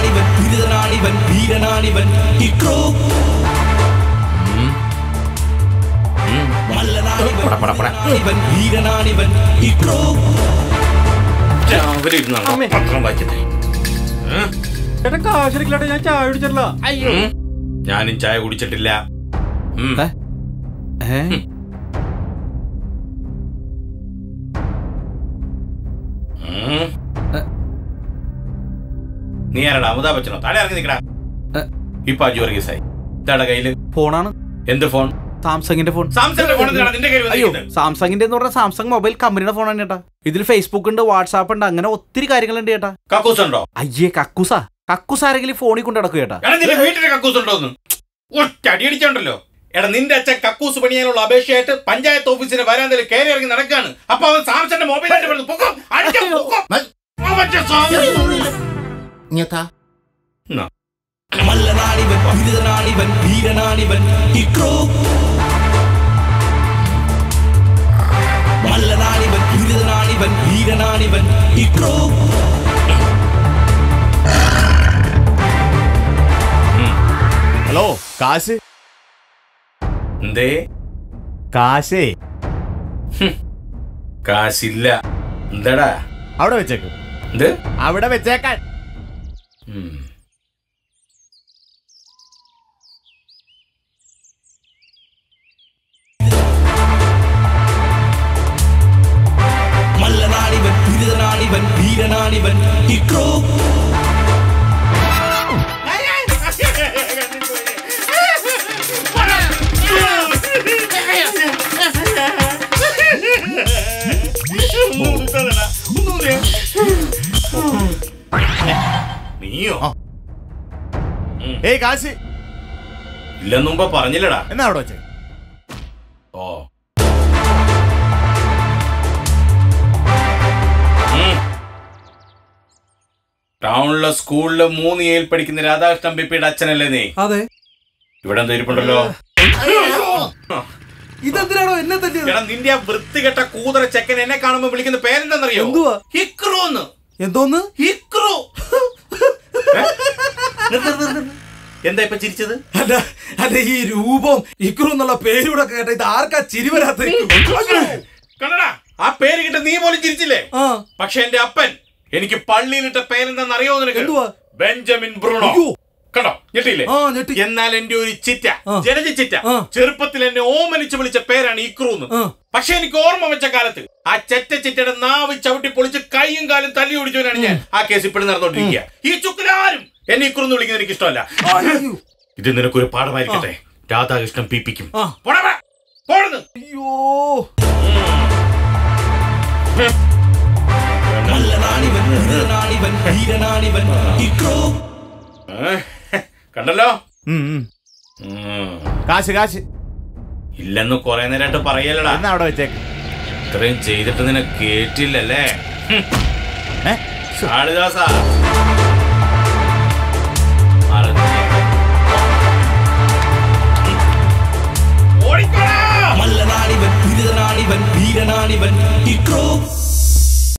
മല്ലനാണിവൻ ദുരിതനാണിവൻ വീരനാണിവൻ ഇക്രോ മല്ലനാണിവൻ പട, പട, പട. ദുരിതനാണിവൻ വീരനാണിവൻ ഇക്രോ രാവിലെ ഇരുന്നാണോ പത്രം വായിച്ചത് ചേട്ടാ കാശടിക്കലാട്ടെ ഞാൻ ചായ കുടിച്ചിട്ടില്ല അയ്യോ ഞാനും ചായ കുടിച്ചിട്ടില്ല ഉം. ഏ? ഏ? ഉം. ഏ. നീ ആരടാ അമിതാഭ് ബച്ചനോ താഴെ ഇറങ്ങി നിക്കടാ ഏ. ഇപ്പൊ അജു വർഗീസായി ഇതാടെ കയ്യില് ഫോണാണ് എന്ത് ഫോൺ സാംസങ്ങിന്റെ ഫോൺ സാംസങ്ങിന്റെ ഫോൺ എന്തിനാണ് നിന്റെ കയ്യിൽ അയ്യോ വന്നിരിക്കുന്നത്? സാംസങ്ങിന്റെ എന്ന് പറഞ്ഞാൽ സാംസങ് മൊബൈൽ കമ്പനിയുടെ ഫോണാണ് ചേട്ടാ ഇതിൽ ഫേസ്ബുക്ക് ഉണ്ട് വാട്സാപ്പ് ഉണ്ട് അങ്ങനെ ഒത്തിരി കാര്യങ്ങളുണ്ട് ചേട്ടാ കക്കൂസ് ഉണ്ടോ അയ്യേ കക്കൂസാ കക്കൂസ് ആരെങ്കിലും ഫോണിൽ കൊണ്ട് നടക്കും ചേട്ടാ എടാ നിന്റെ വീട്ടിലെ കക്കൂസ് ഉണ്ടോന്ന് ഒറ്റ അടി അടിച്ചോണ്ടല്ലോ എടാ നിന്റെ അച്ഛൻ കക്കൂസ് പണിയാനുള്ള അപേക്ഷയായിട്ട് പഞ്ചായത്ത് ഓഫീസിന്റെ വരാന്തയിൽ കയറി ഇറങ്ങി നടക്കാണ് അപ്പൊ അവൻ സാംസന്റെ മൊബൈലായിട്ട് വരുന്നു പൊക്കോ അടിക്കാം പൊക്കോ അവന്റെ സാധനം. എന്നാ, മല്ലനാണിവൻ ദുരിതനാണിവൻ വീരനാണിവൻ ഇക്രോ മല്ലനാണിവൻ ദുരിതനാണിവൻ വീരനാണിവൻ ഇക്രോ ഹലോ കാശ് എന്തേ കാശേ കാശില്ല എന്താടാ അവിടെ വെച്ചേക്ക് എന്ത് അവിടെ വെച്ചേക്കാൻ ഉം. മല്ലനാണിവൻ ദുരിതനാണിവൻ വീരനാണിവൻ ഇക്രോ നീയോ ഏയ് കാശ് ഇല്ലെന്ന് മുമ്പ് പറഞ്ഞില്ലടാ എന്നാ അവിടെ വെച്ചേ ഓ ഉം. ടൗണിലെ സ്കൂളില് മൂന്ന് ഏൽ പഠിക്കുന്ന രാധാകൃഷ്ണൻ പിപ്പിയുടെ അച്ഛനല്ലേ നീ അതെ ഇവിടെ എന്തോ ഇരിപ്പുണ്ടല്ലോ ഇതെന്തിനാണോ എന്നെ തല്ലിയത് എടാ നിന്റെ ആ വൃത്തികെട്ട കൂതറ ചെക്കൻ എന്നെ കാണുമ്പോ വിളിക്കുന്ന പേരെന്താണെന്നറിയോ എന്തുവാ? ഹിക്രൂന്ന് എന്തോന്ന് ഹിക്രു ഏ? നിർത്ത്, നിർത്ത്, നിർത്ത്. എന്താ ഇപ്പൊ ചിരിച്ചത് അല്ല അല്ല ഈ രൂപം ഇക്രു എന്നുള്ള പേരൂടെ കേട്ട ഇത് ആർക്കാ ചിരി വരാത്ത കണ്ടടാ ആ പേര് കിട്ട നീ പോലും ചിരിച്ചില്ലേ ആ പക്ഷെ എന്റെ അപ്പൻ എനിക്ക് പള്ളിയിലിട്ട പേരെന്താന്ന് അറിയോ നിനക്ക് എന്തുവാ? ബെഞ്ചമിൻ ബ്രൂണോ അയ്യോ. കണ്ടോ ഞെട്ടിയില്ലേ ആ ഞെട്ടി എന്നാൽ എന്റെ ഒരു ചിറ്റ ആ. ജനജ ചിറ്റ ആ. ചെറുപ്പത്തിൽ എന്നെ ഓമനിച്ച് വിളിച്ച പേരാണ് ഇക്രൂന്ന് ആ. പക്ഷെ എനിക്ക് ഓർമ്മ വെച്ച കാലത്ത് ആ ചെറ്റ ചിറ്റയുടെ നാവ് ചവിട്ടി പൊളിച്ച് കൈയും കാലും തല്ലി ഓടിച്ചവനാണ് ഞാൻ ആ കേസ് ഇപ്പോഴും നടന്നുകൊണ്ടിരിക്കുക ഈ ചുക്കിലാരും എന്നെ ഇക്രൂന്ന് വിളിക്കുന്നത് എനിക്ക് ഇഷ്ടമല്ല അയ്യോ ഇത് നിനക്കൊരു പാഠമായിരിക്കട്ടെ രാധാകൃഷ്ണൻ പീപ്പിക്കും ആ. പോടാ, പോടാ. പോടുന്നു. അയ്യോ മല്ലനാണിവൻ ദുരിതനാണിവൻ വീരനാണിവൻ ഇക്രോ ഏ? കണ്ടല്ലോ ഉം, ഉം. ഉം. കാശ് കാശ് ഇല്ലെന്ന് കൊറേ നേരമായിട്ട് പറയലടാ എന്നാ അവിടെ വെച്ചേക്ക് ഇത്രയും ചെയ്തിട്ട് നിന്നെ കേട്ടില്ലല്ലേ ഏ? കാളിദാസാ